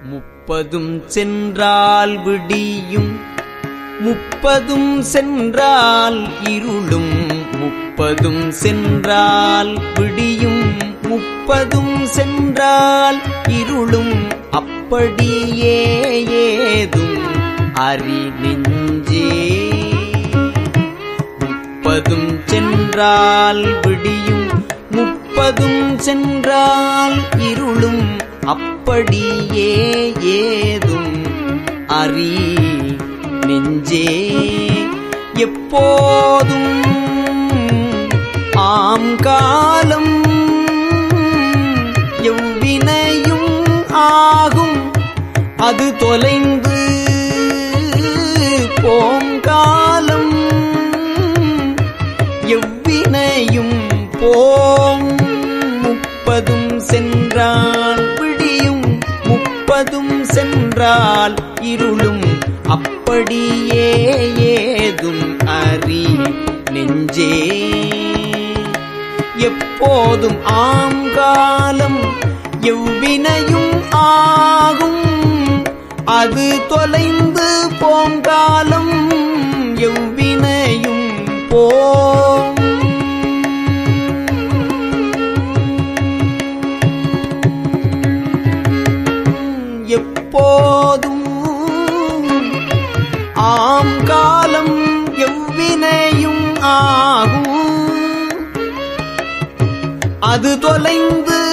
முப்பதும் சென்றால் விடியும் முப்பதும் சென்றால் இருளும் முப்பதும் சென்றால் விடியும் முப்பதும் சென்றால் இருளும் அப்படியே ஏதும் அறி நெஞ்சே முப்பதும் சென்றால் விடியும் முப்பதும் சென்றால் இருளும் அப்படியே ஏதும் அறி நெஞ்சே எப்போதும் ஆம் காலம் எவ்வினையும் ஆகும் அது தொலைந்து போங்காலம் எவ்வினையும் போம் முப்பதும் சென்றால் விடியும் முப்பதும் சென்றால் இருளும் அப்படியே ஏதும் அறி நெஞ்சே எப்போதும் ஆங்காலம் எவ்வினையும் ஆகும் அது தொலைந்து போங்காலம் எவ்வினையும் போம் எப்போதும் ஆம் காலம் எவ்வினையும் ஆகும் அது தொலைந்து